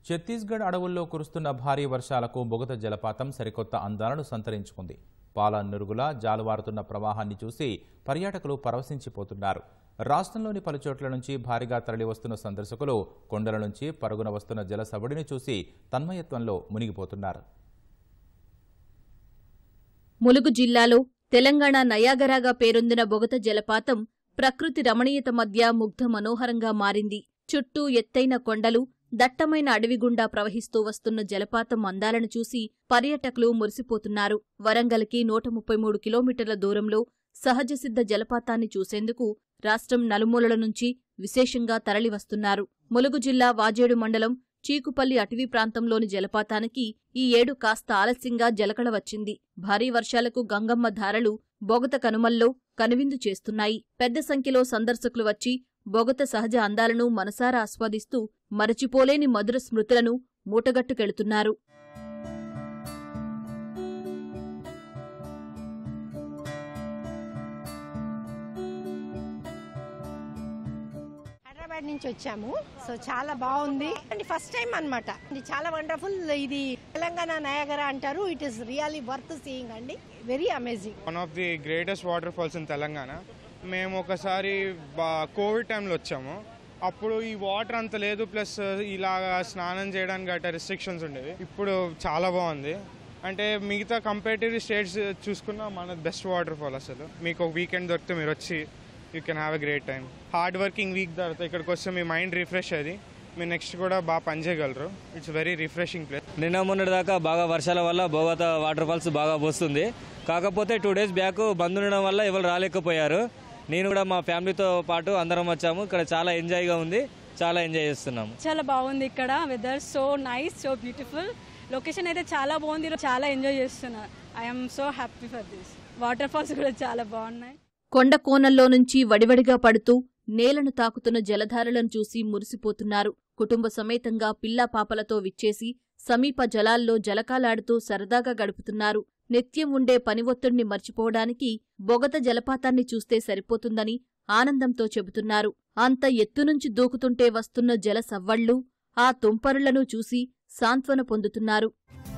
ఛత్తీస్గఢ్ అడవుల్లో కురుస్తున్న భారీ వర్షాలకు బొగత జలపాతం సరికొత్త అందాలను సంతరించుకుంది పాల నురుగులా జాలువారుతున్న ప్రవాహాన్ని చూసి పర్యాటకులు పరవశించిపోతున్నారు రాష్ట్రంలోని పలు చోట్ల నుంచి భారీగా తరలివస్తున్న సందర్శకులు కొండల నుంచి పరుగున వస్తున్న జల సవడిని చూసి తన్మయత్వంలో మునిగిపోతున్నారు ములుగు జిల్లాలో తెలంగాణ నయాగరాగా పేరొందిన బొగత జలపాతం ప్రకృతి రమణీయత మధ్య ముగ్ధ మనోహరంగా మారింది చుట్టూ ఎత్తైన కొండలు దట్టమైన అడవి గుండా ప్రవహిస్తూ వస్తున్న జలపాతం అందాలను చూసి పర్యాటకులు మురిసిపోతున్నారు వరంగల్కి నూట ముప్పై మూడు కిలోమీటర్ల దూరంలో సహజసిద్ధ జలపాతాన్ని చూసేందుకు రాష్ట్రం నలుమూలల నుంచి విశేషంగా తరలివస్తున్నారు ములుగు జిల్లా వాజేడు మండలం చీకుపల్లి అటవీ ప్రాంతంలోని జలపాతానికి ఈ ఏడు కాస్త ఆలస్యంగా జలకళ వచ్చింది భారీ వర్షాలకు గంగమ్మ ధారలు బొగత కనుమల్లో కనువిందు చేస్తున్నాయి పెద్ద సంఖ్యలో సందర్శకులు వచ్చి బొగత సహజ అందాలను మనసారా ఆస్వాదిస్తూ మరచిపోలేని మధుర స్మృతులను మూటగట్టుకెళుతున్నారు హైదరాబాద్ నుంచి వచ్చాము సో చాలా బాగుంది అండ్ ఫస్ట్ టైం అన్నమాట ఇది చాలా వండర్ఫుల్ ఇది తెలంగాణ నయాగర అంటారు it is really worth seeing అండి very amazing one of the greatest water falls in Telangana మేము ఒకసారి బా- కోవిడ్ టైంలో వచ్చాము అప్పుడు ఈ వాటర్ అంత లేదు ప్లస్ ఇలాగా స్నానం చేయడానికి గట్రా రిస్ట్రిక్షన్స్ ఉండేవి ఇప్పుడు చాలా బాగుంది అంటే మిగతా కంపేటివ్ స్టేట్స్ చూసుకున్న మన బెస్ట్ వాటర్ ఫాల్ అసలు మీకు ఒక వీకెండ్ దొరికితే మీరు వచ్చి you can have a great time hard working week తర్వాత ఇక్కడికి వస్తే మీ మైండ్ రిఫ్రెష్ అది మీరు నెక్స్ట్ కూడా బాగా పనిచేయగలరు ఇట్స్ వెరీ రిఫ్రెషింగ్ ప్లేస్ నిన్న మొన్నటి దాకా బాగా వర్షాల వల్ల బోగత వాటర్ ఫాల్స్ బాగా వస్తుంది కాకపోతే టూ డేస్ బ్యాక్ బంద్ ఉండడం వల్ల ఎవరు రాలేకపోయారు నేను కూడా మా ఫ్యామిలీతో పాటు అందరం వచ్చాము ఇక్కడ చాలా ఎంజాయ్గా ఉంది చాలా ఎంజాయ్ చేస్తున్నాము చాలా బాగుంది ఇక్కడ weather so nice so beautiful location అయితే చాలా బాగుంది చాలా ఎంజాయ్ చేస్తున్నా I'm so happy for this water falls కూడా చాలా బాగున్నాయి కొండ కోనల్లో నుంచి వడివడిగా పడుతూ నేలను తాకుతున్న జలధారలను చూసి మురిసిపోతున్నారు కుటుంబ సమేతంగా పిల్లా పాపలతో విచ్చేసి సమీప జలాల్లో జలకాలాడుతూ సరదాగా గడుపుతున్నారు నిత్యం ఉండే పని ఒత్తిడిని మర్చిపోవడానికి బొగత జలపాతాన్ని చూస్తే సరిపోతుందని ఆనందంతో చెబుతున్నారు అంత ఎత్తునుంచి దూకుతుంటే వస్తున్న జల సవ్వళ్ళు ఆ తుంపరులను చూసి సాంత్వన పొందుతున్నారు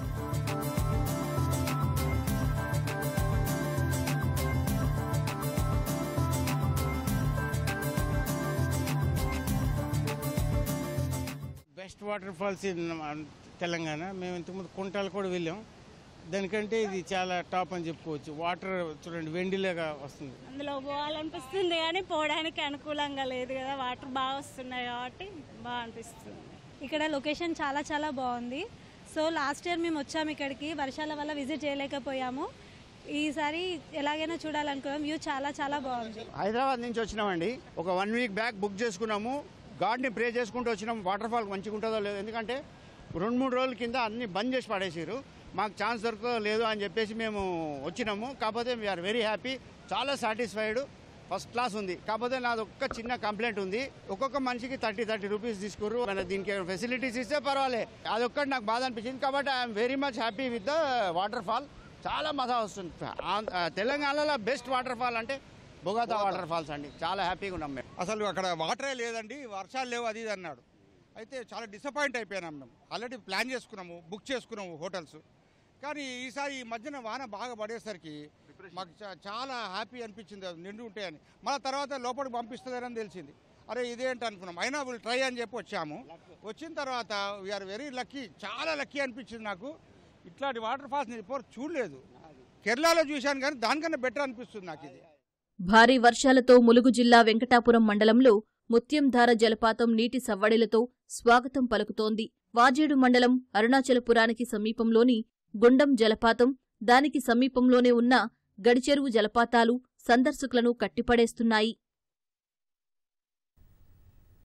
best water falls in Telangana మేము ఇంతకుముందు కుంటాలు కూడా వెళ్ళాం దానికంటే ఇది చాలా టాప్ అని చెప్పుకోవచ్చు వాటర్ చూడండి వెండిలాగా వస్తుంది అందులో పోవాలనిపిస్తుంది కానీ పోవడానికి అనుకూలంగా లేదు కదా వాటర్ బాగా వస్తున్నాయి కాబట్టి బాగా అనిపిస్తుంది ఇక్కడ లొకేషన్ చాలా చాలా బాగుంది సో లాస్ట్ ఇయర్ మేము వచ్చాము ఇక్కడికి వర్షాల వల్ల విజిట్ చేయలేకపోయాము ఈసారి ఎలాగైనా చూడాలనుకున్నాం వ్యూ చాలా చాలా బాగుంది హైదరాబాద్ నుంచి వచ్చినామండి ఒక వన్ వీక్ బ్యాక్ బుక్ చేసుకున్నాము గాడ్ని ప్రే చేసుకుంటూ వచ్చినాం వాటర్ ఫాల్ మంచిగా ఉంటుందో లేదో ఎందుకంటే రెండు మూడు రోజుల కింద అన్ని బంద్ చేసి పడేసారు మాకు ఛాన్స్ దొరకదో లేదు అని చెప్పేసి మేము వచ్చినాము కాకపోతే వీఆర్ వెరీ హ్యాపీ చాలా సాటిస్ఫైడ్ ఫస్ట్ క్లాస్ ఉంది కాకపోతే నాది ఒక్క చిన్న కంప్లైంట్ ఉంది ఒక్కొక్క మనిషికి థర్టీ థర్టీ రూపీస్ తీసుకుర్రు మన దీనికి ఫెసిలిటీస్ ఇస్తే పర్వాలే అదొక్కటి నాకు బాధ అనిపించింది కాబట్టి I'm very much happy with the waterfall చాలా మజా వస్తుంది ఆంధ్ర- ఆ, తెలంగాణలో బెస్ట్ వాటర్ ఫాల్ అంటే బొగాతా వాటర్ ఫాల్స్ అండి చాలా హ్యాపీగా ఉన్నాం మేము అసలు అక్కడ వాటరే లేదండి వర్షాలు లేవు అది ఇది అన్నాడు అయితే చాలా డిసప్పాయింట్ అయిపోయినాం మేము ఆల్రెడీ ప్లాన్ చేసుకున్నాము బుక్ చేసుకున్నాము హోటల్స్ కానీ ఈసారి ఈ మధ్యన వాన బాగా పడేసరికి మాకు చా- చాలా హ్యాపీ అనిపించింది అది నిండు ఉంటాయని మళ్ళీ తర్వాత లోపలికి పంపిస్తుందని తెలిసింది అరే ఇదేంటి అనుకున్నాం అయినా వీళ్ళు ట్రై అని చెప్పి వచ్చాము వచ్చిన తర్వాత వీఆర్ వెరీ లక్కీ చాలా లక్కీ అనిపించింది నాకు ఇట్లాంటి వాటర్ ఫాల్స్ నేను ఇప్పుడు చూడలేదు కేరళలో చూశాను కానీ దానికన్నా బెటర్ అనిపిస్తుంది నాకు ఇది భారీ వర్షాలతో ములుగు జిల్లా వెంకటాపురం మండలంలో ముత్యంధార జలపాతం నీటి సవ్వడిలతో స్వాగతం పలుకుతోంది వాజేడు మండలం అరుణాచలపురానికి సమీపంలోని గుండం జలపాతం దానికి సమీపంలోనే ఉన్న గడిచెరువు జలపాతాలు సందర్శకులను కట్టిపడేస్తున్నాయి